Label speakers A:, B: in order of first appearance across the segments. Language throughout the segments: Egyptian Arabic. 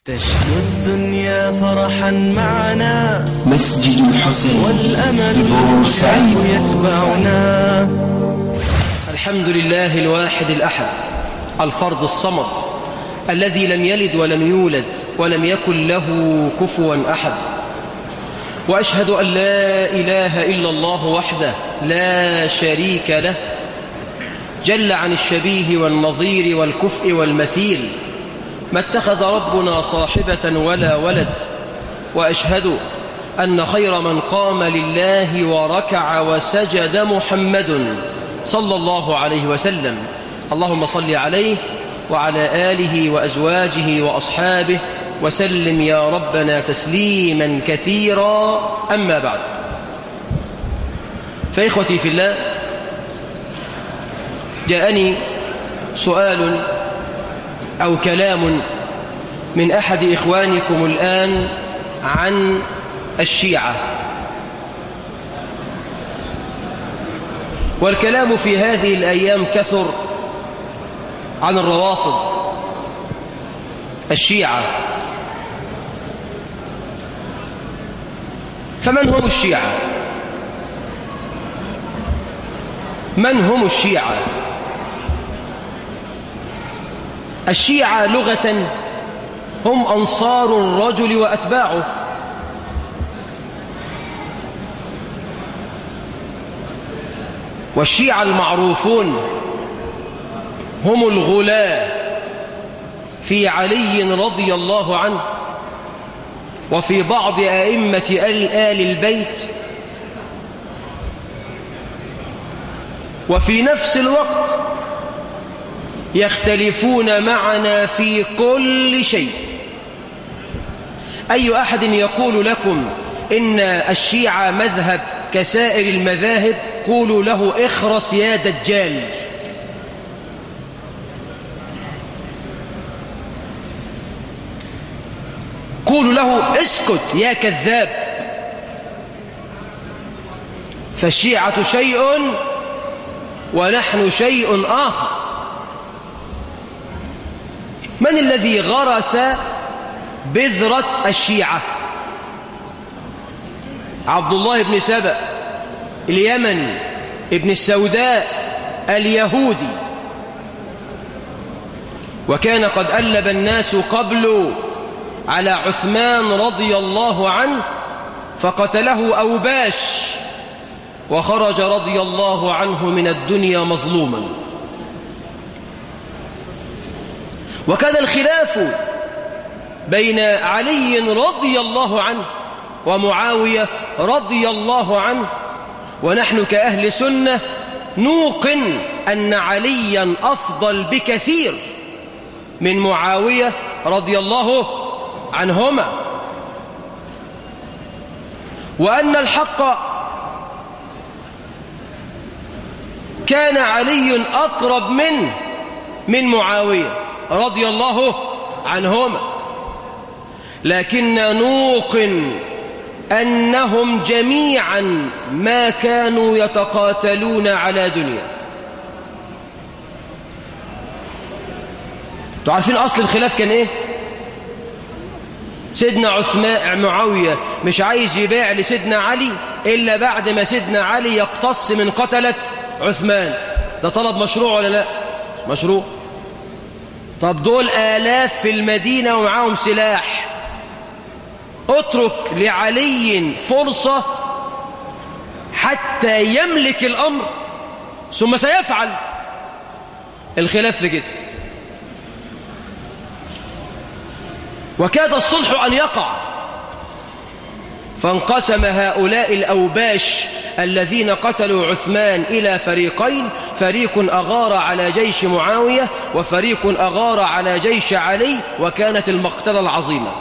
A: تشكو الدنيا فرحا معنا
B: مسجد الحسين
A: والأمل
B: بورسعيد
A: يتبعنا
C: الحمد لله الواحد الأحد الفرد الصمد الذي لم يلد ولم يولد ولم يكن له كفوا أحد وأشهد أن لا إله إلا الله وحده لا شريك له جل عن الشبيه والنظير والكفء والمثيل ما اتخذ ربنا صاحبة ولا ولد وأشهد أن خير من قام لله وركع وسجد محمد صلى الله عليه وسلم اللهم صل عليه وعلى آله وأزواجه وأصحابه وسلم يا ربنا تسليما كثيرا أما بعد فإخوتي في الله جاءني سؤال أو كلام من أحد إخوانكم الآن عن الشيعة والكلام في هذه الأيام كثر عن الروافض الشيعة فمن هم الشيعة من هم الشيعة الشيعة لغة هم أنصار الرجل وأتباعه والشيعة المعروفون هم الغلاة في علي رضي الله عنه وفي بعض أئمة آل البيت وفي نفس الوقت يختلفون معنا في كل شيء أي أحد يقول لكم إن الشيعة مذهب كسائر المذاهب قولوا له اخرس يا دجال قولوا له اسكت يا كذاب فالشيعة شيء ونحن شيء آخر من الذي غرس بذرة الشيعة عبد الله بن سبأ اليمن ابن السوداء اليهودي وكان قد ألب الناس قبل على عثمان رضي الله عنه فقتله أوباش وخرج رضي الله عنه من الدنيا مظلوما وكان الخلاف بين علي رضي الله عنه ومعاوية رضي الله عنه ونحن كأهل سنة نوقن أن عليا أفضل بكثير من معاوية رضي الله عنهما وأن الحق كان علي أقرب منه من معاوية رضي الله عنهما لكن نوقن أنهم جميعا ما كانوا يتقاتلون على دنيا تعرفين أصل الخلاف كان إيه؟ سيدنا عثمان معاوية مش عايز يبيع لسيدنا علي إلا بعد ما سيدنا علي يقتص من قتلة عثمان ده طلب مشروع ولا لا مشروع طب دول آلاف في المدينة ومعاهم سلاح اترك لعلي فرصة حتى يملك الأمر ثم سيفعل الخلاف في كده وكاد الصلح أن يقع فانقسم هؤلاء الأوباش الذين قتلوا عثمان إلى فريقين فريق أغار على جيش معاوية وفريق أغار على جيش علي وكانت المقتلة العظيمة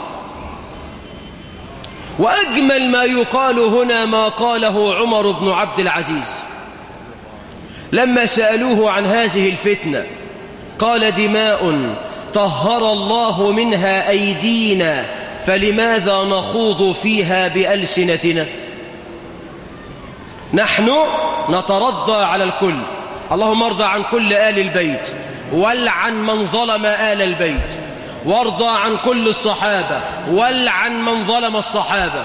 C: وأجمل ما يقال هنا ما قاله عمر بن عبد العزيز لما سألوه عن هذه الفتنة قال دماء طهر الله منها أيدينا فلماذا نخوض فيها بألسنتنا نحن نترضى على الكل اللهم ارضى عن كل آل البيت ولعن من ظلم آل البيت وارضى عن كل الصحابة والعن من ظلم الصحابة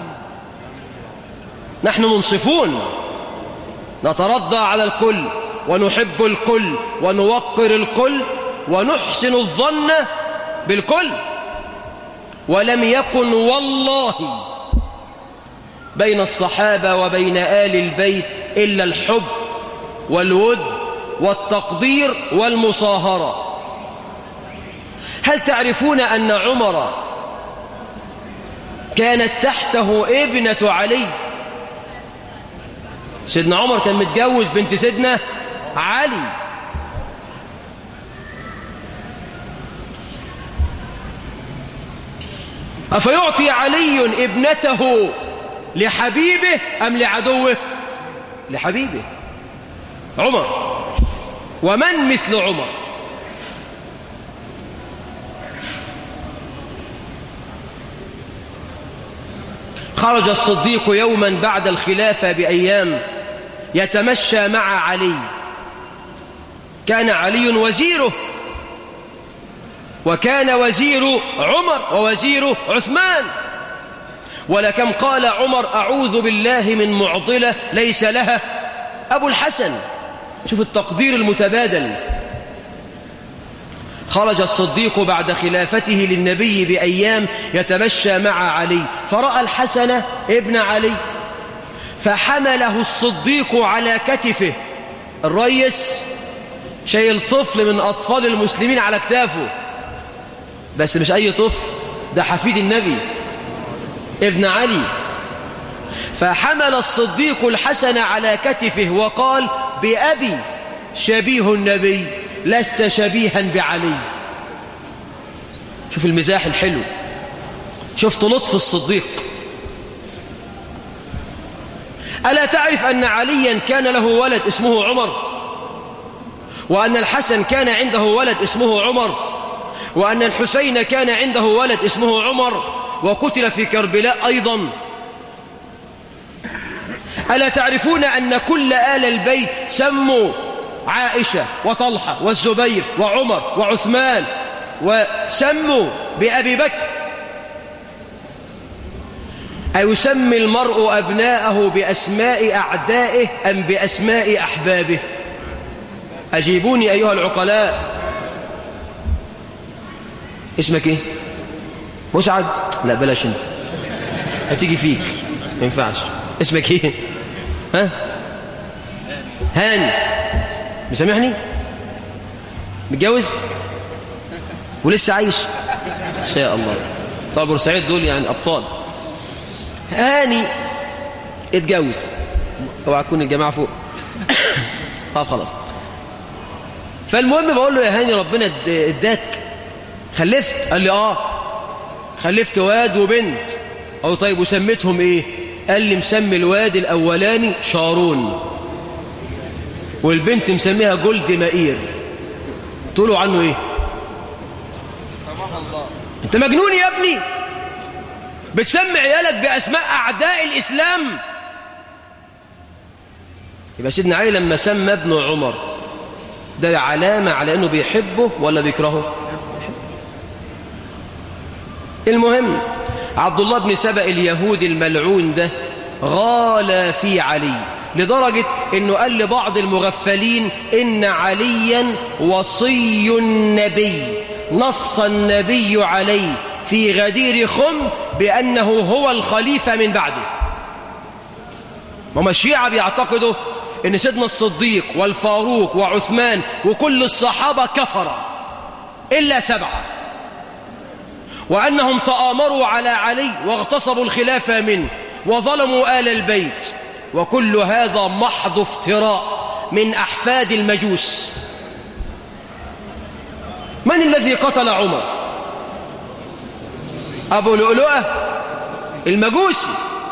C: نحن منصفون نترضى على الكل ونحب الكل ونوقر الكل ونحسن الظن بالكل ولم يكن والله بين الصحابة وبين آل البيت إلا الحب والود والتقدير والمصاهرة هل تعرفون أن عمر كانت تحته ابنة علي سيدنا عمر كان متجوز بنت سيدنا علي أفيعطي علي ابنته لحبيبه أم لعدوه لحبيبه عمر ومن مثل عمر خرج الصديق يوما بعد الخلافة بأيام يتمشى مع علي كان علي وزيره وكان وزير عمر ووزير عثمان ولكم قال عمر أعوذ بالله من معضلة ليس لها أبو الحسن شوف التقدير المتبادل خرج الصديق بعد خلافته للنبي بأيام يتمشى مع علي فرأى الحسن ابن علي فحمله الصديق على كتفه الريس شايل طفل من أطفال المسلمين على كتافه بس مش أي طفل ده حفيد النبي ابن علي فحمل الصديق الحسن على كتفه وقال بأبي شبيه النبي لست شبيها بعلي شوف المزاح الحلو شفت لطف الصديق ألا تعرف أن عليا كان له ولد اسمه عمر وأن الحسن كان عنده ولد اسمه عمر وأن الحسين كان عنده ولد اسمه عمر وقتل في كربلاء أيضا ألا تعرفون أن كل آل البيت سموا عائشة وطلحة والزبير وعمر وعثمان وسموا بأبي بكر أيسمي المرء أبناءه بأسماء أعدائه أم بأسماء أحبابه أجيبوني أيها العقلاء اسمك ايه مسعد لا بلاش انت هتيجي فيك ما ينفعش اسمك ايه ها هاني مسامحني متجوز ولسه عايش ان شاء الله طبعا بورسعيد دول يعني ابطال هاني اتجوز اوعى تكون الجماعه فوق طب خلاص فالمهم بقول له يا هاني ربنا اداك خلفت قال لي اه خلفت واد وبنت او طيب وسميتهم ايه قال لي مسمي الواد الاولاني شارون والبنت مسميها جولد مائير تقولوا عنه ايه انت مجنون يا ابني بتسمي عيالك باسماء اعداء الاسلام يبقى سيدنا علي لما سمى ابنه عمر ده علامه على انه بيحبه ولا بيكرهه المهم عبد الله بن سبأ اليهودي الملعون ده غال في علي لدرجة انه قال لبعض المغفلين ان عليا وصي النبي نص النبي عليه في غدير خم بأنه هو الخليفة من بعده وما الشيعة بيعتقدوا ان سيدنا الصديق والفاروق وعثمان وكل الصحابة كفر إلا سبعة وأنهم تآمروا على علي واغتصبوا الخلافة منه وظلموا آل البيت وكل هذا محض افتراء من أحفاد المجوس من الذي قتل عمر أبو لؤلؤة المجوسي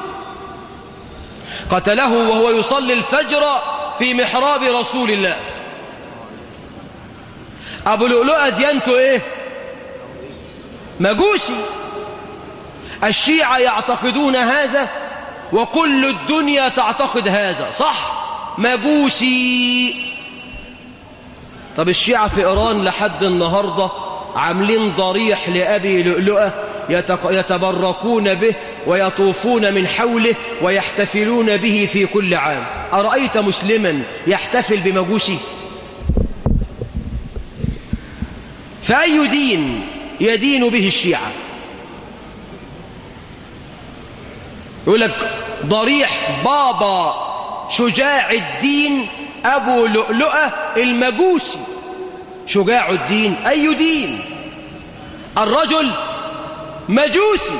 C: قتله وهو يصلي الفجر في محراب رسول الله أبو لؤلؤة ديانته إيه مجوسي الشيعة يعتقدون هذا وكل الدنيا تعتقد هذا صح مجوسي طب الشيعة في إيران لحد النهاردة عاملين ضريح لأبي لؤلؤة يتق- يتبركون به ويطوفون من حوله ويحتفلون به في كل عام أرأيت مسلما يحتفل بمجوسي فأي دين يدين به الشيعة يقول لك ضريح بابا شجاع الدين أبو لؤلؤة المجوسي شجاع الدين أي دين الرجل مجوسي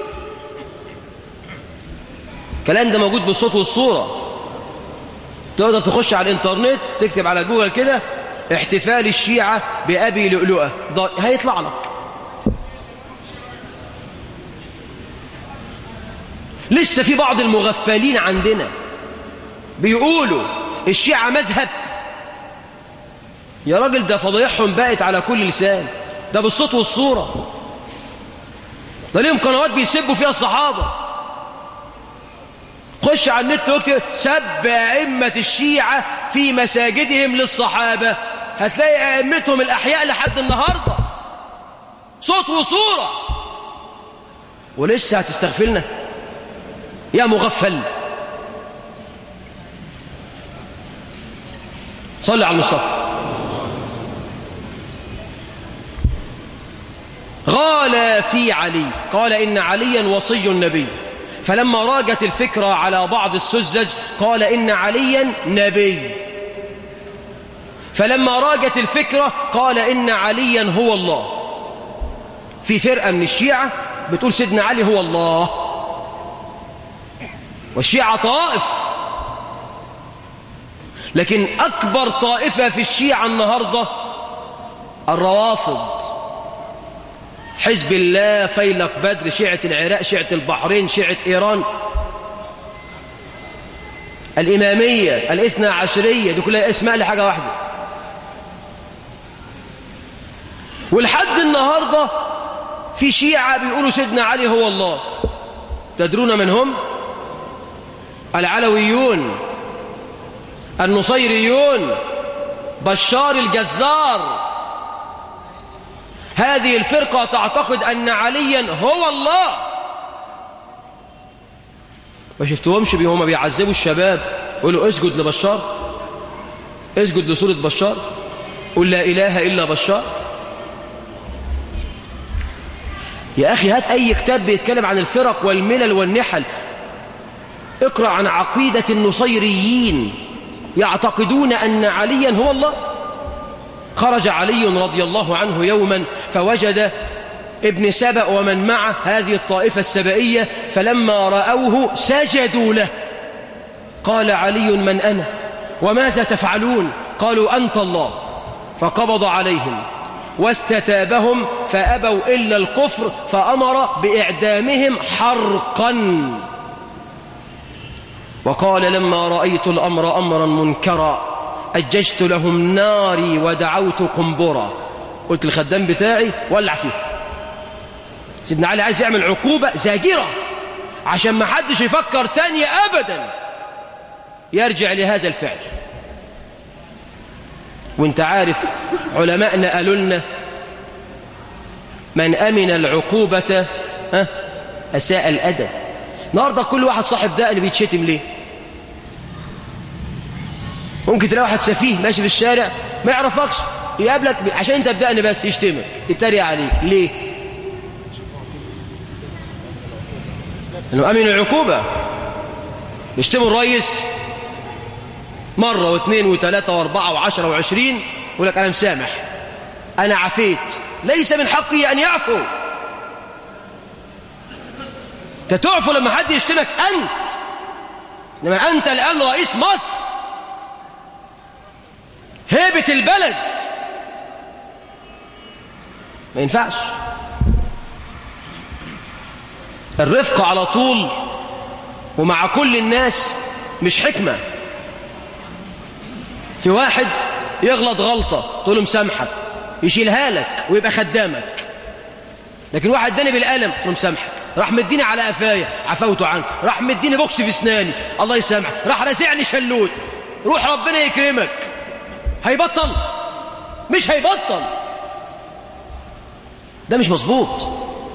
C: الكلام ده موجود بالصوت والصورة تقدر تخش على الانترنت تكتب على جوجل كده احتفال الشيعة بأبي لؤلؤة ض- هيطلع لك لسه في بعض المغفلين عندنا بيقولوا الشيعة مذهب يا راجل ده فضيحهم بقت على كل لسان ده بالصوت والصورة ده ليهم قنوات بيسبوا فيها الصحابة خش على النت واكتب سب أئمة الشيعة في مساجدهم للصحابة هتلاقي أئمتهم الأحياء لحد النهاردة صوت وصورة ولسه هتستغفلنا يا مغفل صل على المصطفى غال في علي قال إن عليا وصي النبي فلما راجت الفكرة على بعض السذج قال إن عليا نبي فلما راجت الفكرة قال إن عليا هو الله في فرقة من الشيعة بتقول سيدنا علي هو الله والشيعة طائف لكن أكبر طائفة في الشيعة النهاردة الروافض حزب الله فيلق بدر شيعة العراق شيعة البحرين شيعة إيران الإمامية الاثنى عشرية دي كلها اسماء لحاجة واحدة ولحد النهاردة في شيعة بيقولوا سيدنا علي هو الله تدرون من هم؟ العلويون النصيريون بشار الجزار هذه الفرقة تعتقد أن عليا هو الله ما شفتوهمش بي هما بيعذبوا الشباب يقولوا اسجد لبشار اسجد لسورة بشار قل لا إله إلا بشار يا أخي هات أي كتاب بيتكلم عن الفرق والملل والنحل اقرأ عن عقيدة النصيريين يعتقدون أن عليا هو الله خرج علي رضي الله عنه يوما فوجد ابن سبأ ومن معه هذه الطائفة السبئية فلما رأوه سجدوا له قال علي من أنا وماذا تفعلون قالوا أنت الله فقبض عليهم واستتابهم فأبوا إلا الكفر فأمر بإعدامهم حرقا وقال لما رأيت الأمر أمرا منكرا أججت لهم ناري ودعوت قنبرا قلت الخدام بتاعي ولع فيه سيدنا علي عايز يعمل عقوبة زاجرة عشان ما حدش يفكر تاني أبدا يرجع لهذا الفعل وانت عارف علماءنا قالوا لنا من أمن العقوبة ها أساء الأدب النهارده كل واحد صاحب دقن بيتشتم ليه ممكن تلاقي واحد سفيه ماشي في الشارع ما يعرفكش يقابلك ب... عشان انت بدقن بس يشتمك يتريق عليك ليه انه امن العقوبه يشتموا الرئيس مره واثنين وثلاثه واربعه وعشره وعشرين يقول لك انا مسامح انا عفيت ليس من حقي ان يعفو انت تعفو لما حد يشتمك انت انما انت الان رئيس مصر هيبة البلد ما ينفعش الرفق على طول ومع كل الناس مش حكمة في واحد يغلط غلطة تقول له مسامحك يشيلها لك ويبقى خدامك لكن واحد اداني بالقلم تقول له مسامحك راح مديني على قفايا عفوته عنه راح مديني بوكس في اسناني الله يسامحك راح رازعني شلوت روح ربنا يكرمك هيبطل مش هيبطل ده مش مظبوط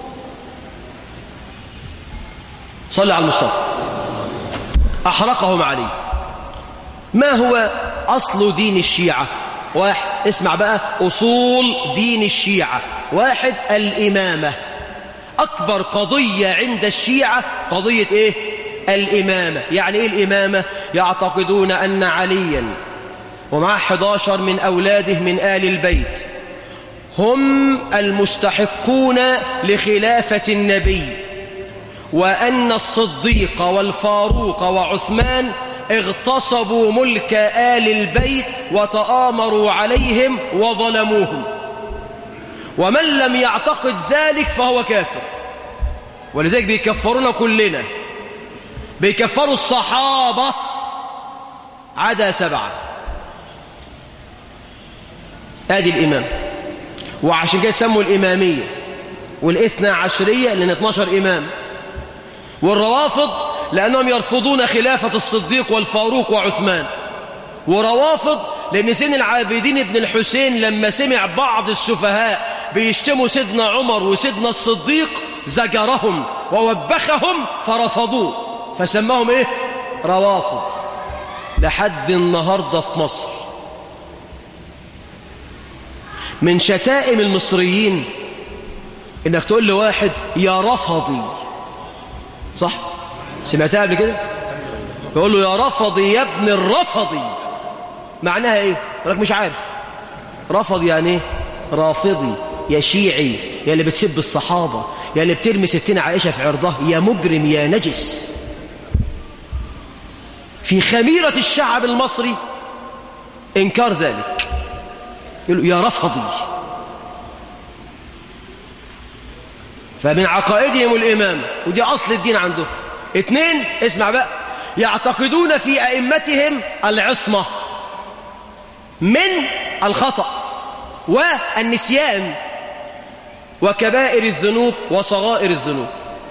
C: صلى على المصطفى أحرقهم علي ما هو أصل دين الشيعة واحد اسمع بقى أصول دين الشيعة واحد الإمامة أكبر قضية عند الشيعة قضية إيه؟ الإمامة يعني إيه الإمامة؟ يعتقدون أن عليا ومع 11 من أولاده من آل البيت هم المستحقون لخلافة النبي وأن الصديق والفاروق وعثمان اغتصبوا ملك آل البيت وتآمروا عليهم وظلموهم ومن لم يعتقد ذلك فهو كافر ولذلك بيكفرون كلنا بيكفروا الصحابة عدا سبعة ادي الإمام وعشان كده تسموا الإمامية والإثنى عشرية لأن 12 إمام والروافض لأنهم يرفضون خلافة الصديق والفاروق وعثمان وروافض لأن زين العابدين ابن الحسين لما سمع بعض السفهاء بيشتموا سيدنا عمر وسيدنا الصديق زجرهم ووبخهم فرفضوه فسماهم ايه روافض لحد النهاردة في مصر من شتائم المصريين انك تقول لواحد يا رفضي صح سمعتها قبل كده يقول له يا رفضي يا ابن الرفضي معناها ايه يقول لك مش عارف رفض يعني ايه رافضي يا شيعي يا اللي بتسب الصحابة يا اللي بترمي ستين عائشة في عرضها يا مجرم يا نجس في خميرة الشعب المصري إنكار ذلك يقول يا رفضي فمن عقائدهم الإمام ودي أصل الدين عندهم اثنين اسمع بقى يعتقدون في أئمتهم العصمة من الخطأ والنسيان وكبائر الذنوب وصغائر الذنوب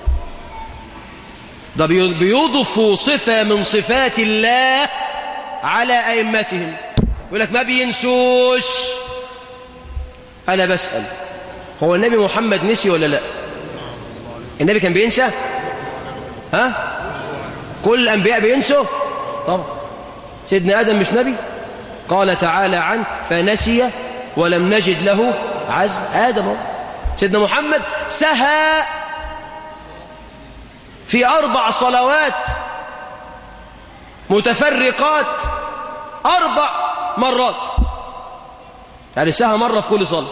C: ده بيضفوا صفة من صفات الله على أئمتهم يقول لك ما بينسوش أنا بسأل هو النبي محمد نسي ولا لا النبي كان بينسى ها كل الأنبياء بينسوا طبعا سيدنا آدم مش نبي قال تعالى عنه فنسي ولم نجد له عزم آدم سيدنا محمد سهى في أربع صلوات متفرقات أربع مرات يعني سهى مرة في كل صلاة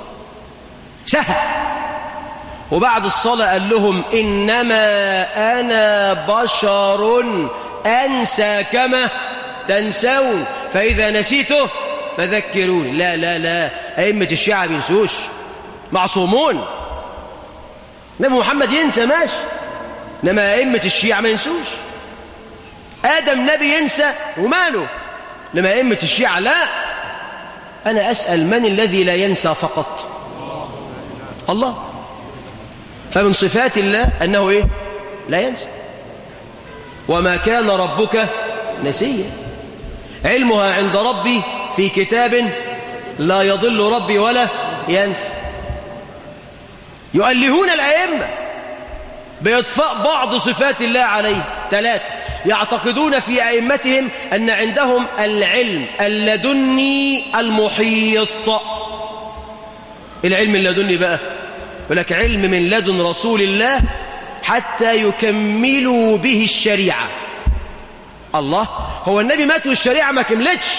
C: سهى وبعد الصلاة قال لهم إنما أنا بشر أنسى كما تنسون فإذا نسيته فذكروني لا لا لا أئمة الشيعة بينسوش معصومون نبي محمد ينسى ماشي إنما أئمة الشيعة ما ينسوش آدم نبي ينسى وماله لما أئمة الشيعة لا أنا أسأل من الذي لا ينسى فقط الله فمن صفات الله أنه إيه لا ينسى وما كان ربك نسيا علمها عند ربي في كتاب لا يضل ربي ولا ينسى يؤلهون الأئمة بإطفاء بعض صفات الله عليه ثلاثة يعتقدون في أئمتهم أن عندهم العلم اللدني المحيط العلم اللدني بقى يقول لك علم من لدن رسول الله حتى يكملوا به الشريعة الله هو النبي مات والشريعة ما كملتش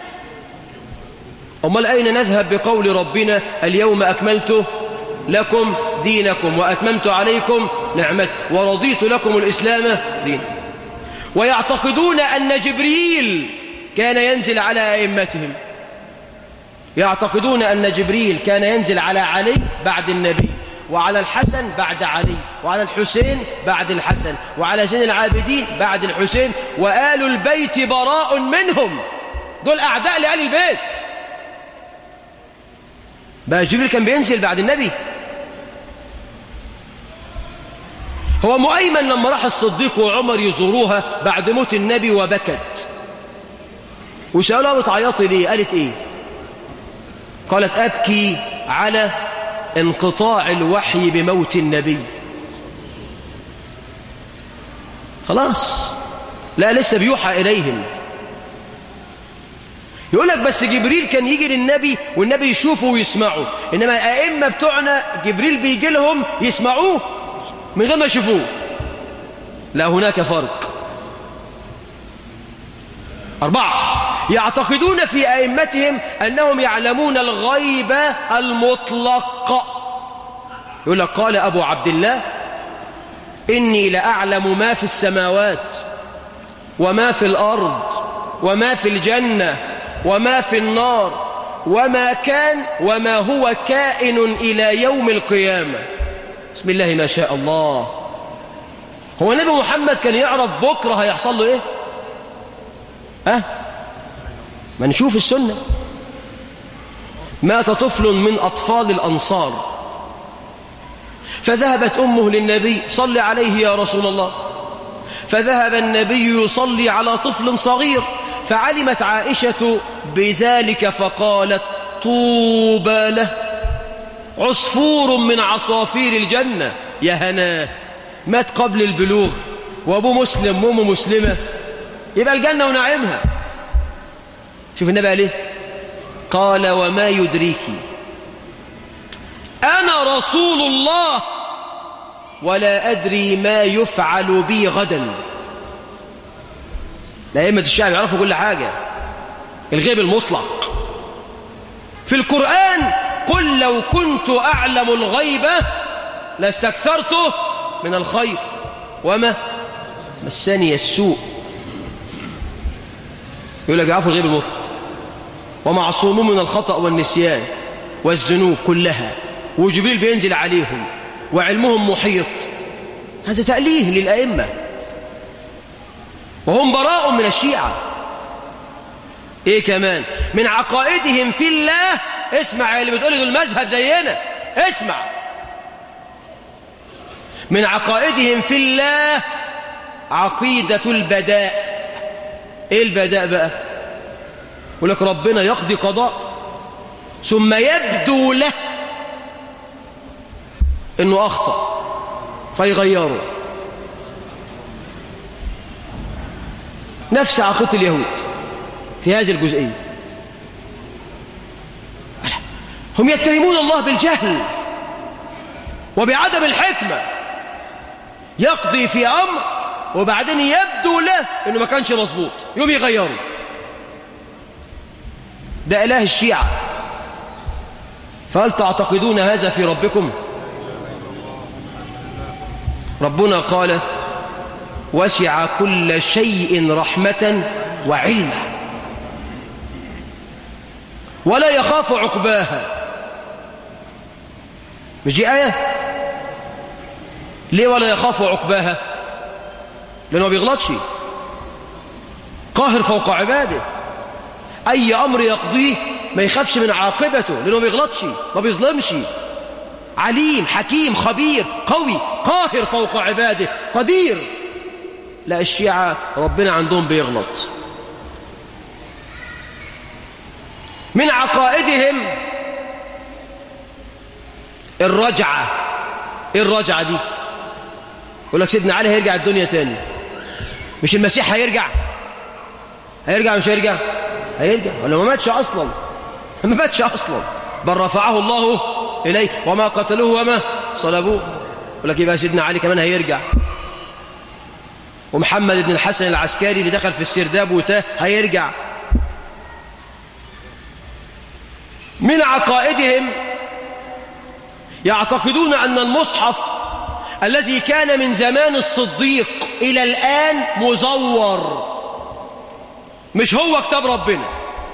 C: أمال أين نذهب بقول ربنا اليوم أكملت لكم دينكم وأتممت عليكم نعمت ورضيت لكم الإسلام دين ويعتقدون أن جبريل كان ينزل على أئمتهم يعتقدون أن جبريل كان ينزل على علي بعد النبي وعلى الحسن بعد علي وعلى الحسين بعد الحسن وعلى زين العابدين بعد الحسين وآل البيت براء منهم دول أعداء لآل البيت بقى جبريل كان بينزل بعد النبي هو مؤيمن لما راح الصديق وعمر يزوروها بعد موت النبي وبكت وسألوها بتعيطي ليه قالت ايه قالت أبكي على انقطاع الوحي بموت النبي خلاص لا لسه بيوحى إليهم يقول لك بس جبريل كان يجي للنبي والنبي يشوفه ويسمعه إنما الأئمة بتوعنا جبريل بيجي لهم يسمعوه من غير ما يشوفوه لا هناك فرق أربعة يعتقدون في أئمتهم أنهم يعلمون الغيب المطلق يقول لك قال أبو عبد الله إني لأعلم ما في السماوات وما في الأرض وما في الجنة وما في النار وما كان وما هو كائن إلى يوم القيامة بسم الله ما شاء الله هو النبي محمد كان يعرف بكرة هيحصل له إيه أه ما نشوف السنة مات طفل من أطفال الأنصار فذهبت أمه للنبي صل عليه يا رسول الله فذهب النبي يصلي على طفل صغير فعلمت عائشة بذلك فقالت طوبى له عصفور من عصافير الجنة يا هناه مات قبل البلوغ وابوه مسلم وامه مسلمة يبقى الجنة ونعيمها شوف النبي قال ايه قال وما يدريك أنا رسول الله ولا أدري ما يفعل بي غدا لأئمة الشعب يعرفوا كل حاجة الغيب المطلق في القرآن قل لو كنت أعلم الغيب لاستكثرت من الخير وما مسني السوء يقول لك يعرفوا الغيب المطلق ومعصومون من الخطأ والنسيان والذنوب كلها وجبريل بينزل عليهم وعلمهم محيط هذا تأليه للأئمة وهم براء من الشيعة ايه كمان من عقائدهم في الله اسمع اللي بتقول دول مذهب زينا اسمع من عقائدهم في الله عقيدة البداء ايه البداء بقى يقول لك ربنا يقضي قضاء ثم يبدو له انه اخطأ فيغيره نفس عقيدة اليهود في هذه الجزئية هم يتهمون الله بالجهل وبعدم الحكمة يقضي في أمر وبعدين يبدو له انه ما كانش مظبوط يوم يغيره ده إله الشيعة فهل تعتقدون هذا في ربكم ربنا قال وسع كل شيء رحمة وعلما ولا يخاف عقباها مش دي آية ليه ولا يخاف عقباها لأنه ما بيغلطش قاهر فوق عباده أي أمر يقضيه ما يخافش من عاقبته لأنه ما بيغلطش ما بيظلمش عليم حكيم خبير قوي قاهر فوق عباده قدير لا الشيعة ربنا عندهم بيغلط من عقائدهم الرجعة ايه الرجعة دي يقول لك سيدنا علي هيرجع الدنيا تاني مش المسيح هيرجع هيرجع مش هيرجع هيرجع ولا ما ماتش اصلا ما ماتش اصلا بل رفعه الله اليه وما قتلوه وما صلبوه يقول لك يبقى سيدنا علي كمان هيرجع ومحمد بن الحسن العسكري اللي دخل في السرداب وتاه هيرجع من عقائدهم يعتقدون أن المصحف الذي كان من زمان الصديق إلى الآن مزور مش هو كتاب ربنا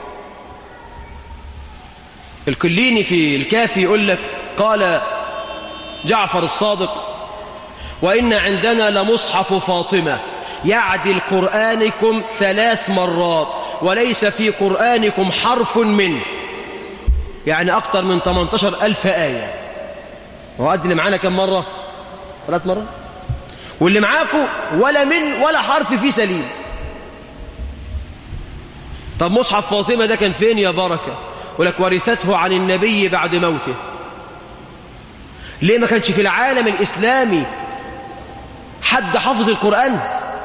C: الكليني في الكافي يقول لك قال جعفر الصادق وإن عندنا لمصحف فاطمة يعدل قرآنكم ثلاث مرات وليس في قرآنكم حرف منه يعني أكثر من 18 ألف آية وقد اللي معانا كم مرة ثلاث مرة واللي معاكم ولا من ولا حرف فيه سليم طب مصحف فاطمة ده كان فين يا بركة ولك ورثته عن النبي بعد موته ليه ما كانش في العالم الإسلامي حد حافظ القرآن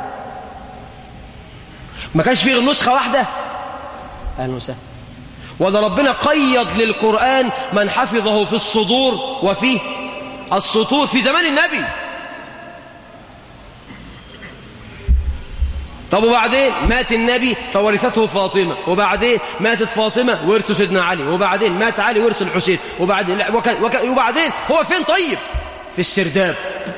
C: ما كانش فيه غير نسخة واحدة أهلا وسهلا وده ربنا قيد للقرآن من حفظه في الصدور وفي السطور في زمان النبي طب وبعدين مات النبي فورثته فاطمة وبعدين ماتت فاطمة ورث سيدنا علي وبعدين مات علي ورث الحسين وبعدين لا وكان وكان وبعدين هو فين طيب في السرداب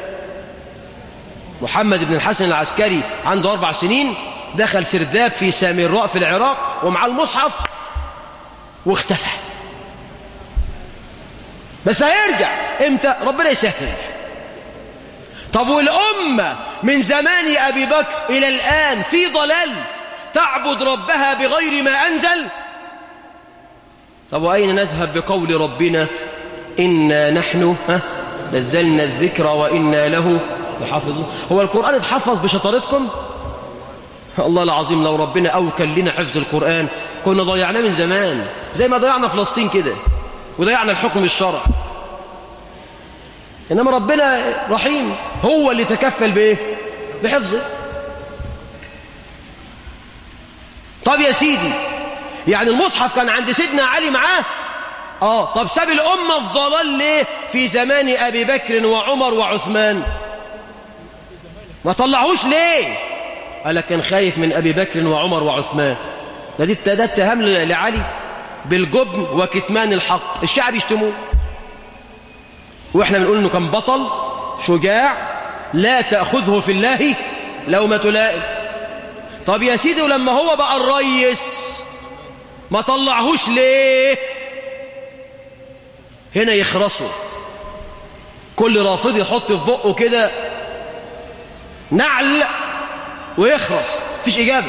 C: محمد بن الحسن العسكري عنده أربع سنين دخل سرداب في سامراء في العراق ومع المصحف واختفى بس هيرجع امتى ربنا يسهل طب والأمة من زمان أبي بكر إلى الآن في ضلال تعبد ربها بغير ما أنزل طب وأين نذهب بقول ربنا إنا نحن ها نزلنا الذكر وإنا له لحافظون هو القرآن اتحفظ بشطارتكم الله العظيم لو ربنا أوكل لنا حفظ القرآن كنا ضيعناه من زمان زي ما ضيعنا فلسطين كده وضيعنا الحكم الشرع إنما ربنا رحيم هو اللي تكفل بإيه بحفظه طب يا سيدي يعني المصحف كان عند سيدنا علي معاه آه طب ساب الأمة في ضلال ليه في زمان أبي بكر وعمر وعثمان ما طلعوش ليه قال لك كان خايف من أبي بكر وعمر وعثمان ده دي ده اتهام لعلي بالجبن وكتمان الحق الشعب يشتموه واحنا بنقول انه كان بطل شجاع لا تأخذه في الله لومة لائم طب يا سيدي ولما هو بقى الريس ما طلعهوش ليه هنا يخرسوا كل رافض يحط في بقه كده نعل ويخرس مفيش إجابة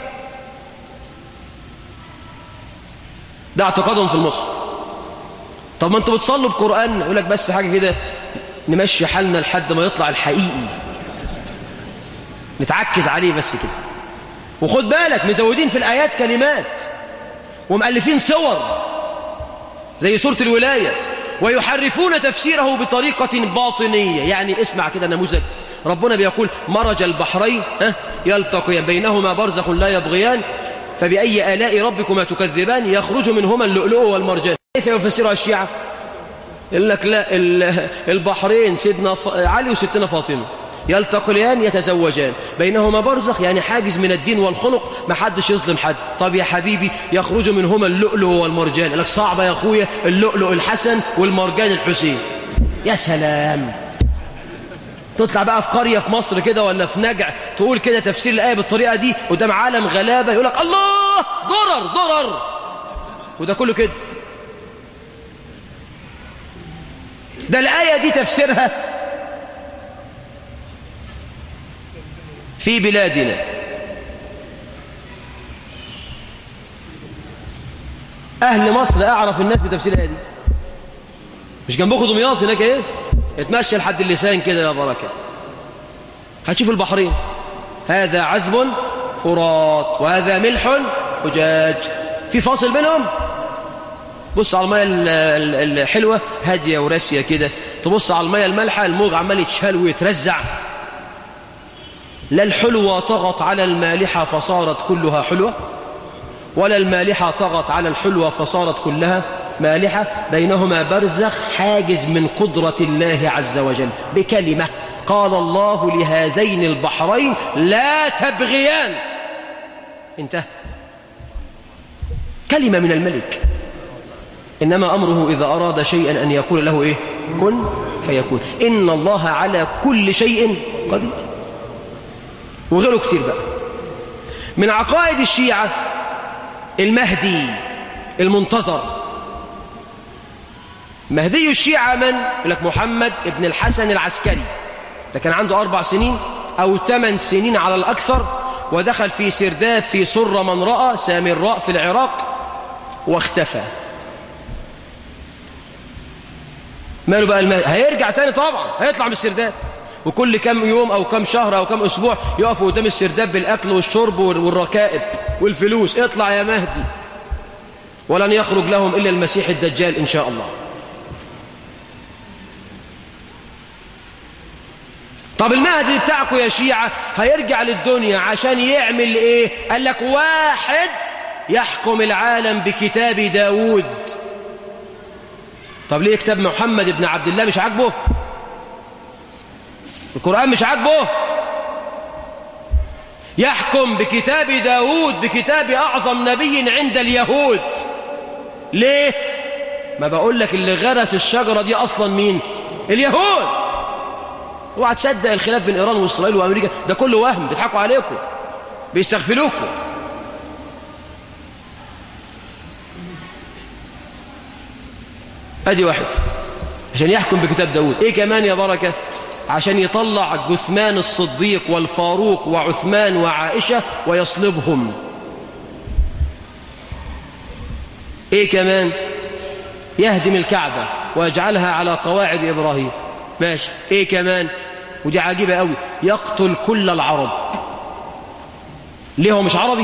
C: ده اعتقادهم في المصحف طب ما انتوا بتصلوا بقرآن يقول لك بس حاجة كده نمشي حالنا لحد ما يطلع الحقيقي نتعكز عليه بس كده وخد بالك مزودين في الآيات كلمات ومؤلفين صور زي سورة الولاية ويحرفون تفسيره بطريقة باطنية يعني اسمع كده نموذج ربنا بيقول مرج البحرين ها يلتقيان بينهما برزخ لا يبغيان فبأي آلاء ربكما تكذبان يخرج منهما اللؤلؤ والمرجان كيف يفسرها الشيعة يقول لك لا البحرين سيدنا علي وستنا فاطمة يلتقيان يتزوجان بينهما برزخ يعني حاجز من الدين والخلق ما حدش يظلم حد طب يا حبيبي يخرج منهما اللؤلؤ والمرجان لك صعبة يا أخويا اللؤلؤ الحسن والمرجان الحسين يا سلام تطلع بقى في قرية في مصر كده ولا في نجع تقول كده تفسير الآية بالطريقة دي قدام عالم غلابة يقول لك الله ضرر ضرر وده كله كده ده الآية دي تفسيرها في بلادنا أهل مصر أعرف الناس بتفسير الآية دي مش جنبكم دمياط هناك إيه اتمشى لحد اللسان كده يا بركة هتشوف البحرين هذا عذب فرات وهذا ملح أجاج في فاصل بينهم بص على المية الحلوة هادية وراسية كده تبص على المية المالحة الموج عمال يتشال ويترزع لا الحلوة طغت على المالحة فصارت كلها حلوة ولا المالحة طغت على الحلوة فصارت كلها مالحة بينهما برزخ حاجز من قدرة الله عز وجل بكلمة قال الله لهذين البحرين لا تبغيان انتهى كلمة من الملك إنما أمره إذا أراد شيئا أن يقول له إيه كن فيكون إن الله على كل شيء قدير وغيره كتير بقى من عقائد الشيعة المهدي المنتظر مهدي الشيعة من؟ يقول لك محمد ابن الحسن العسكري ده كان عنده أربع سنين أو ثمان سنين على الأكثر ودخل في سرداب في سر من رأى سامراء في العراق واختفى ماله بقى المهدي هيرجع تاني طبعا هيطلع من السرداب وكل كم يوم أو كم شهر أو كم أسبوع يقفوا قدام السرداب بالأكل والشرب والركائب والفلوس اطلع يا مهدي ولن يخرج لهم إلا المسيح الدجال إن شاء الله طب المهدي بتاعكم يا شيعة هيرجع للدنيا عشان يعمل ايه قال لك واحد يحكم العالم بكتاب داود طب ليه كتاب محمد بن عبد الله مش عاجبه القرآن مش عاجبه يحكم بكتاب داود بكتاب أعظم نبي عند اليهود ليه ما بقول لك اللي غرس الشجرة دي أصلا مين اليهود اوعى تصدق الخلاف بين إيران وإسرائيل وأمريكا ده كله وهم بيضحكوا عليكم بيستغفلوكم ادي واحد عشان يحكم بكتاب داود ايه كمان يا بركة عشان يطلع جثمان الصديق والفاروق وعثمان وعائشة ويصلبهم ايه كمان يهدم الكعبة ويجعلها على قواعد إبراهيم ماشي ايه كمان ودي عجيبة قوي يقتل كل العرب ليه هو مش عربي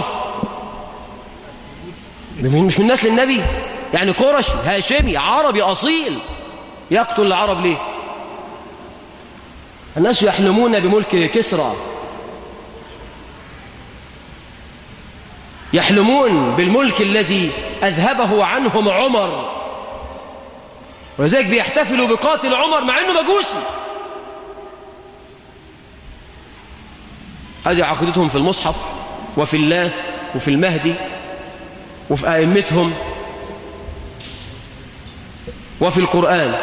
C: مش من نسل النبي يعني قرشي هاشمي عربي أصيل يقتل العرب ليه الناس يحلمون بملك كسرى يحلمون بالملك الذي أذهبه عنهم عمر ولذلك بيحتفلوا بقاتل عمر مع أنه مجوسي هذه عقيدتهم في المصحف وفي الله وفي المهدي وفي أئمتهم وفي القرآن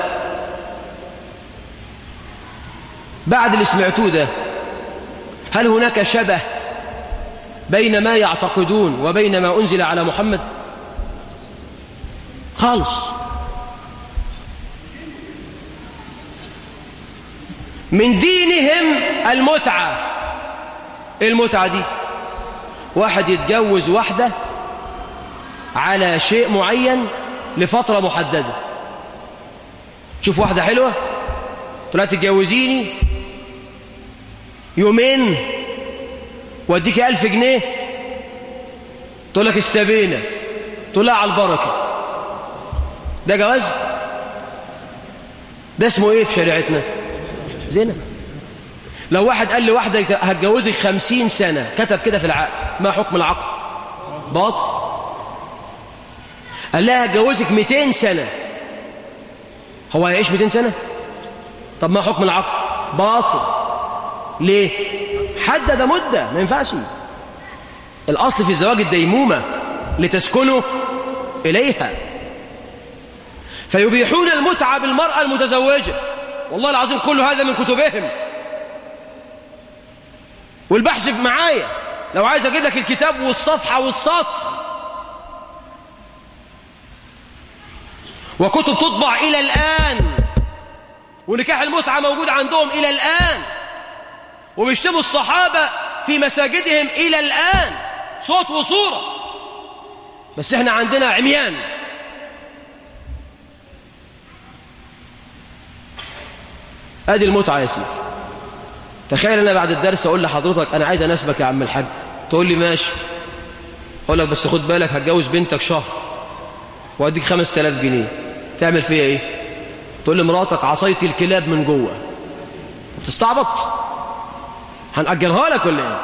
C: بعد اللي سمعتوه ده هل هناك شبه بين ما يعتقدون وبين ما أنزل على محمد خالص من دينهم المتعة المتعة دي واحد يتجوز واحدة على شيء معين لفترة محددة شوف واحدة حلوة تقول تتجوزيني يومين واديك ألف جنيه تقول لك استبينا تقول لها على البركة ده جواز ده اسمه ايه في شريعتنا زنا لو واحد قال لواحدة هتجوزك خمسين سنة كتب كده في العقد ما حكم العقد باطل قال لها هتجوزك 200 سنة هو هيعيش 200 سنة طب ما حكم العقد باطل ليه حدد مدة ما ينفعش الأصل في الزواج الديمومة لتسكنوا إليها فيبيحون المتعة بالمرأة المتزوجة والله العظيم كل هذا من كتبهم والبحث معايا لو عايز أجيب لك الكتاب والصفحة والسطر وكتب تطبع إلى الآن ونكاح المتعة موجود عندهم إلى الآن وبيشتموا الصحابة في مساجدهم إلى الآن صوت وصورة بس احنا عندنا عميان ادي المتعة يا سيدي تخيل انا بعد الدرس اقول لحضرتك انا عايز اناسبك يا عم الحاج تقول لي ماشي اقول لك بس خد بالك هتجوز بنتك شهر واديك 5000 جنيه تعمل فيها ايه تقول لمراتك عصيت الكلاب من جوه بتستعبط هنأجرها لك ولا ايه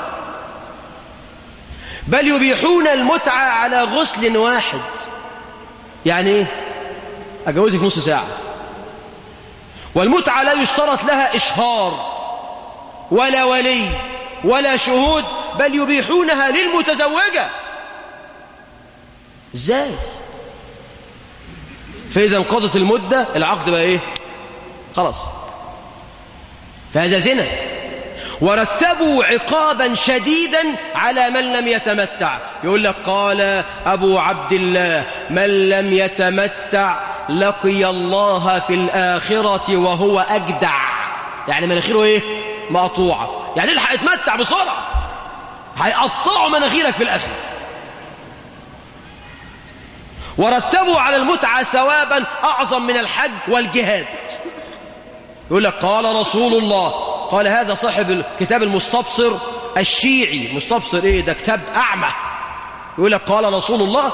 C: بل يبيحون المتعة على غسل واحد يعني ايه اجوزك نص ساعة والمتعة لا يشترط لها إشهار ولا ولي ولا شهود بل يبيحونها للمتزوجة ازاي فإذا انقضت المدة العقد بقى إيه خلاص فهذا زنا ورتبوا عقابا شديدا على من لم يتمتع يقول لك قال أبو عبد الله من لم يتمتع لقي الله في الآخرة وهو أجدع يعني مناخيره إيه مقطوعة يعني الحق اتمتع بسرعة هيقطعوا مناخيرك في الآخرة ورتبوا على المتعة ثوابا أعظم من الحج والجهاد يقول لك قال رسول الله قال هذا صاحب الكتاب المستبصر الشيعي مستبصر ايه ده كتاب أعمى يقول لك قال رسول الله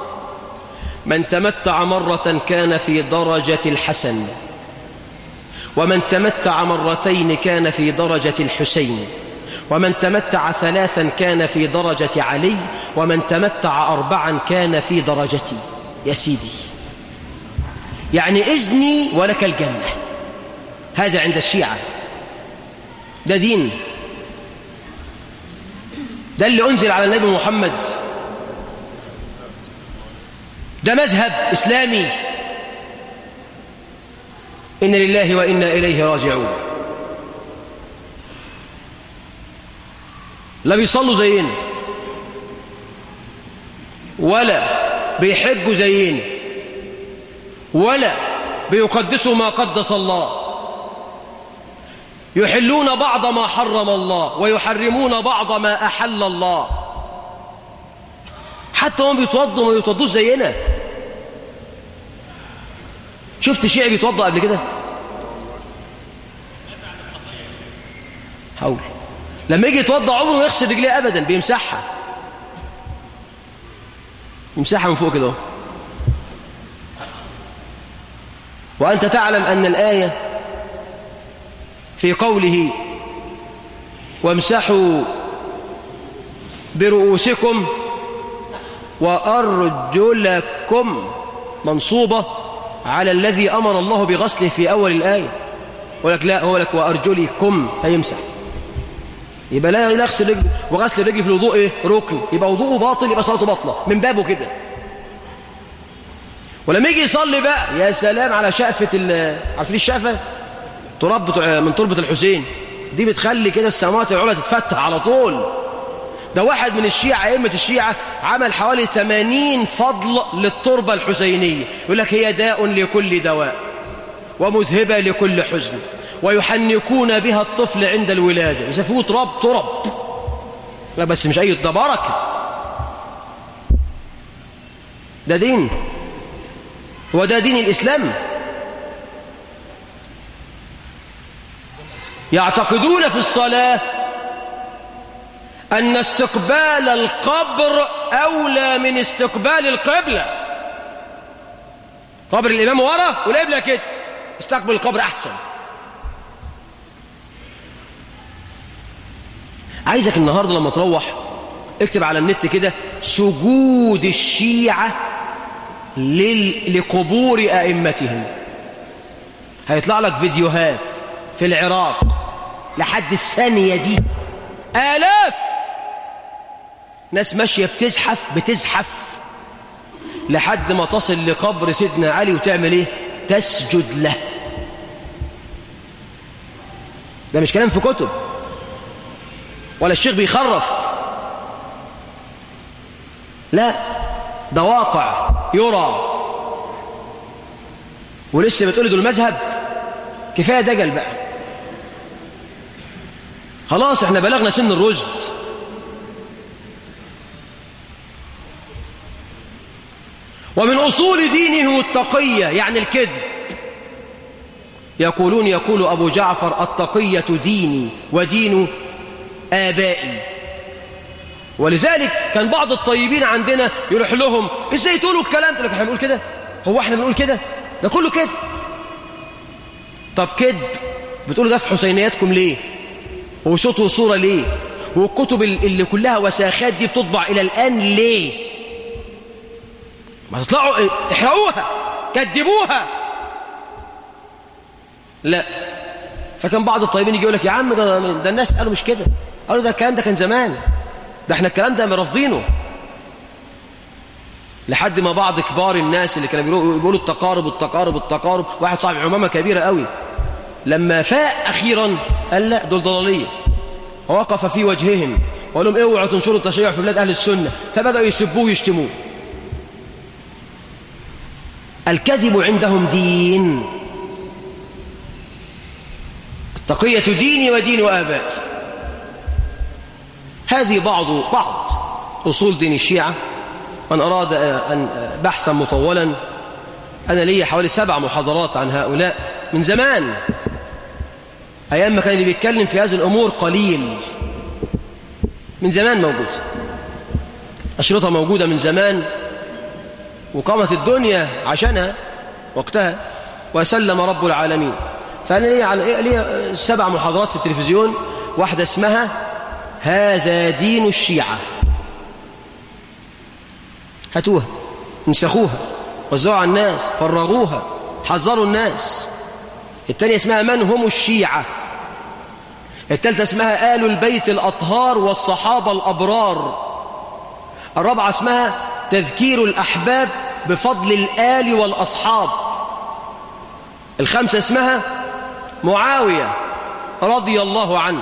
C: من تمتع مرة كان في درجة الحسن ومن تمتع مرتين كان في درجة الحسين ومن تمتع ثلاثا كان في درجة علي ومن تمتع أربعا كان في درجتي يا سيدي يعني إذني ولك الجنة هذا عند الشيعة ده دين ده اللي أنزل على النبي محمد ده مذهب إسلامي إن لله وإنا إليه راجعون لا بيصلوا زينا ولا بيحجوا زينا ولا بيقدسوا ما قدس الله يحلون بعض ما حرم الله ويحرمون بعض ما أحل الله حتى هم بيتوضوا ما بيتوضوش زينا شفت شيعي بيتوضا قبل كده حول لما يجي يتوضا عمره ما يغسل رجليه ابدا بيمسحها يمسحها من فوق كده وانت تعلم ان الايه في قوله وامسحوا برؤوسكم وارجلكم منصوبه على الذي أمر الله بغسله في أول الآية يقول لك لا هو لك وأرجلكم هيمسح يبقى لا يغسل رجل وغسل الرجل في الوضوء ايه ركن يبقى وضوءه باطل يبقى صلاته باطله من بابه كده ولما يجي يصلي بقى يا سلام على شقفه عارفين الشقفه تراب من تربه الحسين دي بتخلي كده السماوات العلى تتفتح على طول ده واحد من الشيعة أئمة الشيعة عمل حوالي 80 فضل للتربة الحسينية يقول لك هي داء لكل دواء ومذهبة لكل حزن ويحنكون بها الطفل عند الولادة يسفوه تراب ترب لا بس مش أي ده بركة ده دين وده دين الإسلام يعتقدون في الصلاة أن استقبال القبر أولى من استقبال القبلة قبر الإمام ورا والقبلة كده استقبل القبر أحسن عايزك النهاردة لما تروح اكتب على النت كده سجود الشيعة لل... لقبور أئمتهم هيطلع لك فيديوهات في العراق لحد الثانية دي آلاف ناس ماشية بتزحف بتزحف لحد ما تصل لقبر سيدنا علي وتعمل ايه تسجد له ده مش كلام في كتب ولا الشيخ بيخرف لا ده واقع يرى ولسه بتقولي دول مذهب كفايه دجل بقى خلاص احنا بلغنا سن الرشد ومن أصول دينه التقية يعني الكذب يقولون يقول أبو جعفر التقية ديني ودين آبائي ولذلك كان بعض الطيبين عندنا يروح لهم ازاي تقولوا الكلام تقول لك احنا بنقول كده هو احنا بنقول كده ده كله كذب طب كذب بتقولوا ده في حسينياتكم ليه وصوت وصورة ليه والكتب اللي كلها وساخات دي بتطبع إلى الآن ليه ما تطلعوا احرقوها كذبوها لا فكان بعض الطيبين يجي يقول لك يا عم ده, ده الناس قالوا مش كده قالوا ده الكلام ده كان زمان ده احنا الكلام ده رافضينه لحد ما بعض كبار الناس اللي كانوا بيقولوا التقارب التقارب التقارب واحد صاحب عمامة كبيرة قوي لما فاق أخيرا قال لا دول ضلالية ووقف في وجههم وقال لهم اوعوا تنشروا التشيع في بلاد أهل السنة فبدأوا يسبوه ويشتموه الكذب عندهم دين التقية ديني ودين آبائي هذه بعض بعض أصول دين الشيعة من أراد أن بحثا مطولا أنا لي حوالي سبع محاضرات عن هؤلاء من زمان أيام ما كان اللي بيتكلم في هذه الأمور قليل من زمان موجود أشرطة موجودة من زمان وقامت الدنيا عشانها وقتها وسلم رب العالمين فأنا لي على لي سبع محاضرات في التلفزيون واحدة اسمها هذا دين الشيعة هاتوها انسخوها وزعوا على الناس فرغوها حذروا الناس الثانية اسمها من هم الشيعة الثالثة اسمها آل البيت الأطهار والصحابة الأبرار الرابعة اسمها تذكير الأحباب بفضل الآل والأصحاب الخامسة اسمها معاوية رضي الله عنه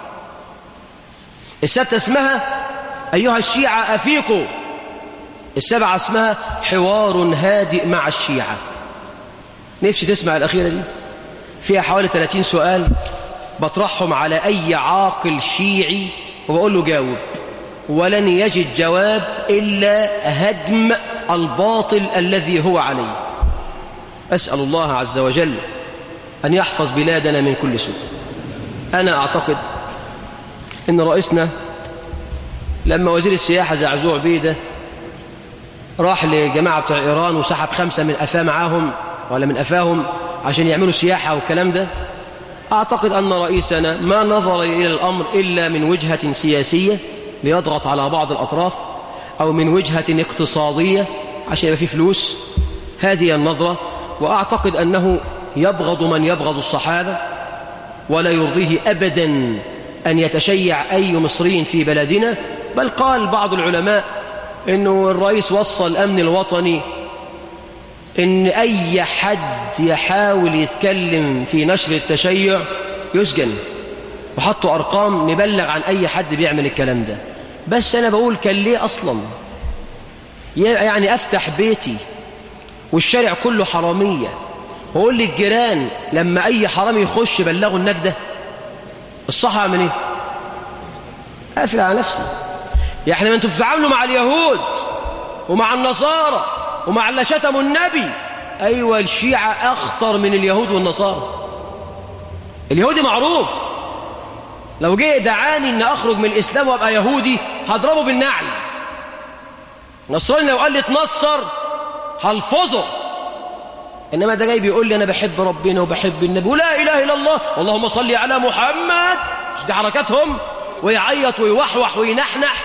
C: الستة اسمها أيها الشيعة أفيقوا السبعة اسمها حوار هادئ مع الشيعة نفسي تسمع الأخيرة دي فيها حوالي 30 سؤال بطرحهم على أي عاقل شيعي وبقول له جاوب ولن يجد جواب إلا هدم الباطل الذي هو عليه أسأل الله عز وجل أن يحفظ بلادنا من كل سوء أنا أعتقد أن رئيسنا لما وزير السياحة زعزوع بيده راح لجماعة بتوع إيران وسحب خمسة من أفاه معاهم ولا من أفاهم عشان يعملوا سياحة والكلام ده أعتقد أن رئيسنا ما نظر إلى الأمر إلا من وجهة سياسية ليضغط على بعض الأطراف أو من وجهة اقتصادية عشان يبقى فيه فلوس هذه النظرة وأعتقد أنه يبغض من يبغض الصحابة ولا يرضيه أبدا أن يتشيع أي مصري في بلدنا بل قال بعض العلماء أنه الرئيس وصى الأمن الوطني ان اي حد يحاول يتكلم في نشر التشيع يسجن وحطوا ارقام نبلغ عن اي حد بيعمل الكلام ده بس انا بقول كان ليه اصلا يعني افتح بيتي والشارع كله حراميه واقول للجيران لما اي حرامي يخش بلغوا النجده الصح اعمل ايه اقفل على نفسي يعني ما انتوا بتتعاملوا مع اليهود ومع النصارى ومع اللي شتموا النبي أيوة الشيعة أخطر من اليهود والنصارى اليهودي معروف لو جه دعاني أن أخرج من الإسلام وأبقى يهودي هضربه بالنعل نصراني لو قال لي اتنصر هلفظه إنما ده جاي بيقول لي أنا بحب ربنا وبحب النبي ولا إله إلا الله اللهم صل على محمد مش دي حركاتهم ويعيط ويوحوح وينحنح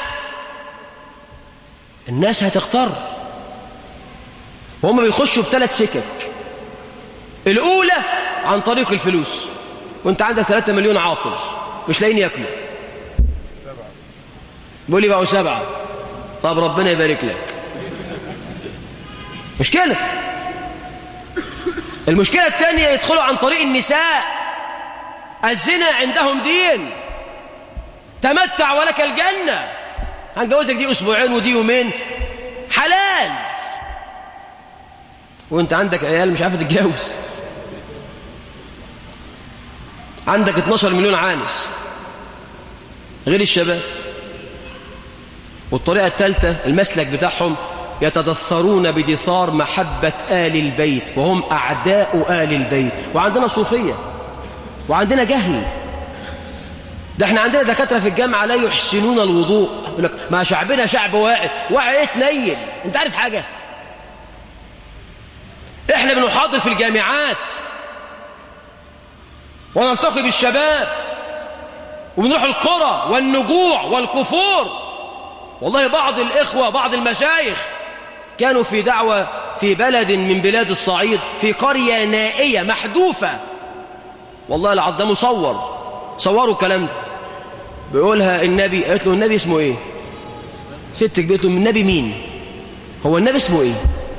C: الناس هتختار وهم بيخشوا بثلاث سكك الأولى عن طريق الفلوس وانت عندك 3 مليون عاطل مش لاقيين ياكلوا بيقول لي بقوا سبعة طب ربنا يبارك لك مشكلة المشكلة الثانية يدخلوا عن طريق النساء الزنا عندهم دين تمتع ولك الجنة هنجوزك دي أسبوعين ودي يومين حلال وانت عندك عيال مش عارف تتجوز عندك 12 مليون عانس غير الشباب والطريقة الثالثة المسلك بتاعهم يتدثرون بدثار محبة آل البيت وهم أعداء آل البيت وعندنا صوفية وعندنا جهل ده احنا عندنا دكاترة في الجامعة لا يحسنون الوضوء يقول لك ما شعبنا شعب واعي واعي ايه تنيل انت عارف حاجة احنا بنحاضر في الجامعات ونلتقي بالشباب وبنروح القرى والنجوع والكفور والله بعض الإخوة بعض المشايخ كانوا في دعوة في بلد من بلاد الصعيد في قرية نائية محدوفة والله العظيم ده مصور صوروا الكلام ده بيقولها النبي قالت له النبي اسمه ايه ستك بيقول له النبي مين هو النبي اسمه ايه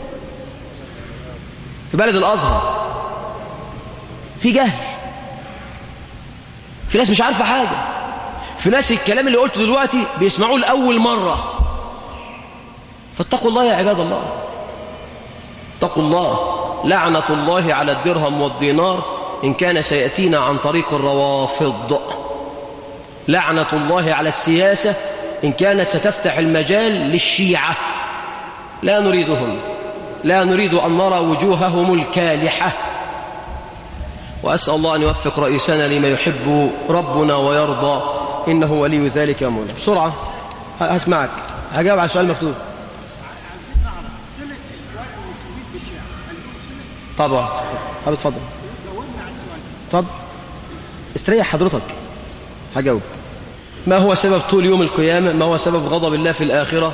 C: في بلد الأزهر في جهل في ناس مش عارفة حاجة في ناس الكلام اللي قلته دلوقتي بيسمعوه لأول مرة فاتقوا الله يا عباد الله اتقوا الله لعنة الله على الدرهم والدينار إن كان سيأتينا عن طريق الروافض لعنة الله على السياسة إن كانت ستفتح المجال للشيعة لا نريدهم لا نريد أن نرى وجوههم الكالحة وأسأل الله أن يوفق رئيسنا لما يحب ربنا ويرضى إنه ولي ذلك مولا بسرعة هسمعك هجاوب على السؤال مكتوب طبعا طب اتفضل اتفضل استريح حضرتك هجاوب ما هو سبب طول يوم القيامة ما هو سبب غضب الله في الآخرة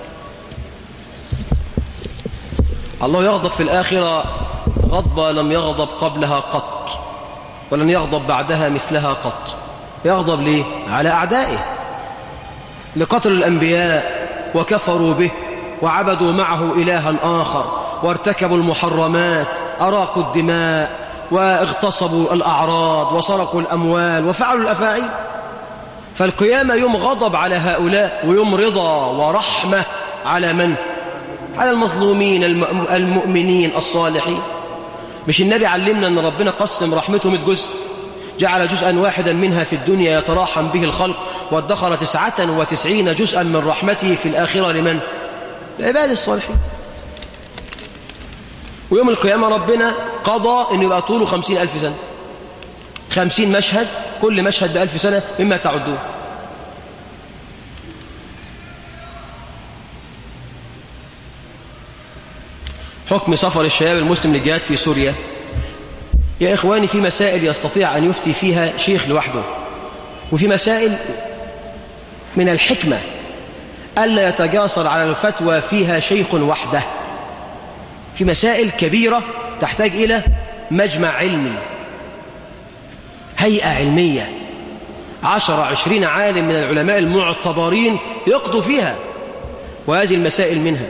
C: الله يغضب في الآخرة غضبة لم يغضب قبلها قط ولن يغضب بعدها مثلها قط يغضب ليه؟ على أعدائه لقتل الأنبياء وكفروا به وعبدوا معه إلها آخر وارتكبوا المحرمات أراقوا الدماء واغتصبوا الأعراض وسرقوا الأموال وفعلوا الأفاعيل فالقيامة يوم غضب على هؤلاء ويوم رضا ورحمة على من؟ على المظلومين المؤمنين الصالحين مش النبي علمنا أن ربنا قسم رحمته 100 جزء جعل جزءا واحدا منها في الدنيا يتراحم به الخلق وادخر تسعة وتسعين جزءا من رحمته في الآخرة لمن؟ العباد الصالحين ويوم القيامة ربنا قضى أن يبقى طوله خمسين ألف سنة خمسين مشهد كل مشهد بألف سنة مما تعدون حكم سفر الشباب المسلم للجهاد في سوريا يا إخواني في مسائل يستطيع أن يفتي فيها شيخ لوحده وفي مسائل من الحكمة ألا يتجاسر على الفتوى فيها شيخ وحده في مسائل كبيرة تحتاج إلى مجمع علمي هيئة علمية عشر عشرين عالم من العلماء المعتبرين يقضوا فيها وهذه المسائل منها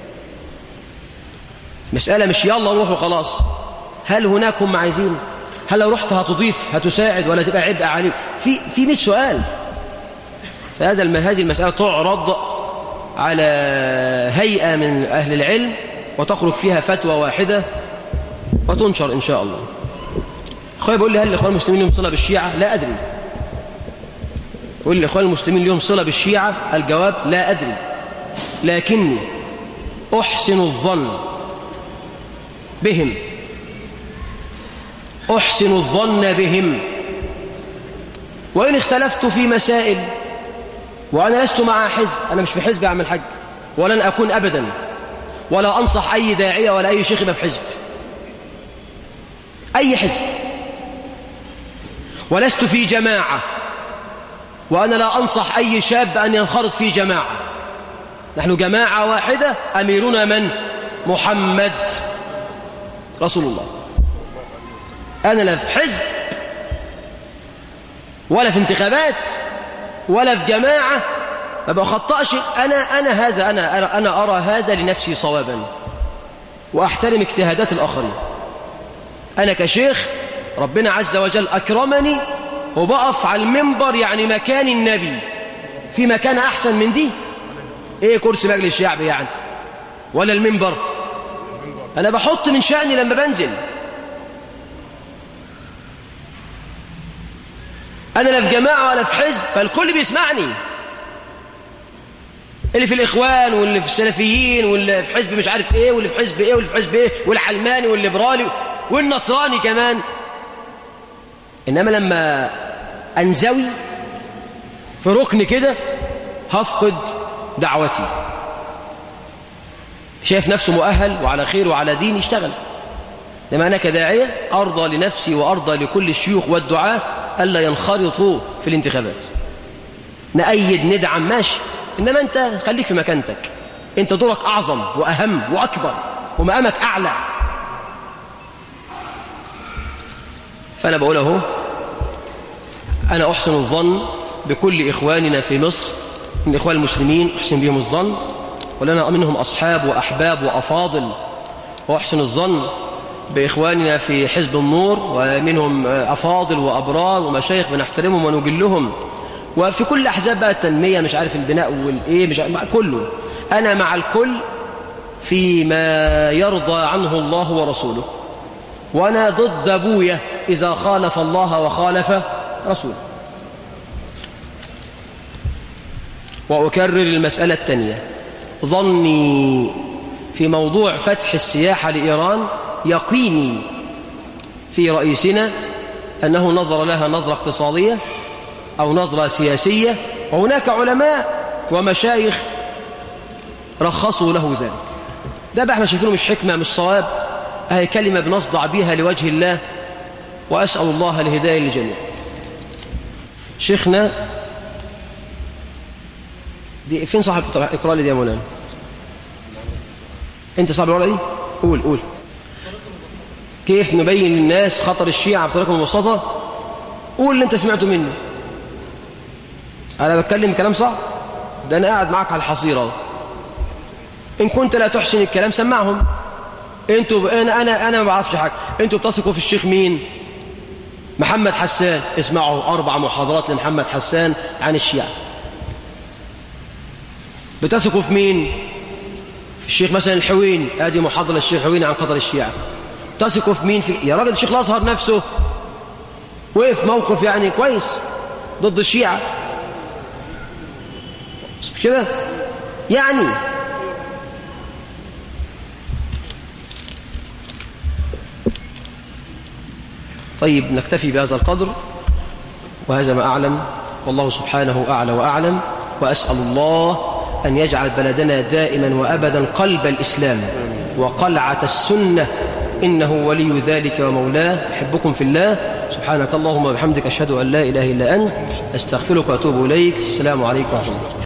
C: مسألة مش يلا روح وخلاص هل هناك هم عايزين هل لو رحت هتضيف هتساعد ولا تبقى عبء عليهم في في 100 سؤال فهذا هذه المسألة تعرض على هيئة من أهل العلم وتخرج فيها فتوى واحدة وتنشر إن شاء الله أخويا بيقول لي هل الإخوان المسلمين لهم صلة بالشيعة لا أدري يقول لي الإخوان المسلمين لهم صلة بالشيعة الجواب لا أدري لكني أحسن الظن بهم أحسن الظن بهم وإن اختلفت في مسائل وأنا لست مع حزب أنا مش في حزب أعمل حج ولن أكون أبدا ولا أنصح أي داعية ولا أي شيخ في حزب أي حزب ولست في جماعة وأنا لا أنصح أي شاب أن ينخرط في جماعة نحن جماعة واحدة أميرنا من؟ محمد رسول الله أنا لا في حزب ولا في انتخابات ولا في جماعة ما بخطأش أنا أنا هذا أنا أنا, أنا أرى هذا لنفسي صوابا وأحترم اجتهادات الآخرين أنا كشيخ ربنا عز وجل أكرمني وبقف على المنبر يعني مكان النبي في مكان أحسن من دي إيه كرسي مجلس الشعب يعني ولا المنبر أنا بحط من شأني لما بنزل أنا لا في جماعة ولا في حزب فالكل بيسمعني اللي في الإخوان واللي في السلفيين واللي في حزب مش عارف إيه واللي في حزب إيه واللي في حزب إيه والعلماني والليبرالي والنصراني كمان إنما لما أنزوي في ركن كده هفقد دعوتي شايف نفسه مؤهل وعلى خير وعلى دين يشتغل لما أنا كداعية أرضى لنفسي وأرضى لكل الشيوخ والدعاة ألا ينخرطوا في الانتخابات نأيد ندعم ماشي إنما أنت خليك في مكانتك أنت دورك أعظم وأهم وأكبر ومقامك أعلى فأنا بقول أهو أنا أحسن الظن بكل إخواننا في مصر من إخوان المسلمين أحسن بهم الظن ولنا منهم أصحاب وأحباب وأفاضل وأحسن الظن بإخواننا في حزب النور ومنهم أفاضل وأبرار ومشايخ بنحترمهم ونجلهم وفي كل أحزاب بقى التنمية مش عارف البناء والإيه مش عارف كله أنا مع الكل فيما يرضى عنه الله ورسوله وأنا ضد أبويا إذا خالف الله وخالف رسوله وأكرر المسألة الثانية ظني في موضوع فتح السياحة لإيران يقيني في رئيسنا أنه نظر لها نظرة اقتصادية أو نظرة سياسية وهناك علماء ومشايخ رخصوا له ذلك ده بقى احنا شايفينه مش حكمة مش صواب هي كلمة بنصدع بيها لوجه الله وأسأل الله الهداية للجميع شيخنا دي فين صاحب طب اقرا لي دي يا مولانا انت صاحب الورقه دي قول قول كيف نبين للناس خطر الشيعة بطريقه مبسطه قول اللي انت سمعته مني انا بتكلم كلام صح ده انا قاعد معاك على الحصيره اهو ان كنت لا تحسن الكلام سمعهم انتوا انا انا انا ما بعرفش حاجه انتوا بتثقوا في الشيخ مين محمد حسان اسمعوا اربع محاضرات لمحمد حسان عن الشيعة بتثقوا في مين في الشيخ مثلا الحويني ادي محاضره للشيخ الحويني عن قدر الشيعة تثقوا في مين في يا راجل الشيخ الازهر نفسه وقف موقف يعني كويس ضد الشيعة مش كده يعني طيب نكتفي بهذا القدر وهذا ما أعلم والله سبحانه أعلى وأعلم وأسأل الله أن يجعل بلدنا دائما وأبدا قلب الإسلام وقلعة السنة إنه ولي ذلك ومولاه أحبكم في الله سبحانك اللهم وبحمدك أشهد أن لا إله إلا أنت أستغفرك وأتوب إليك السلام عليكم ورحمة الله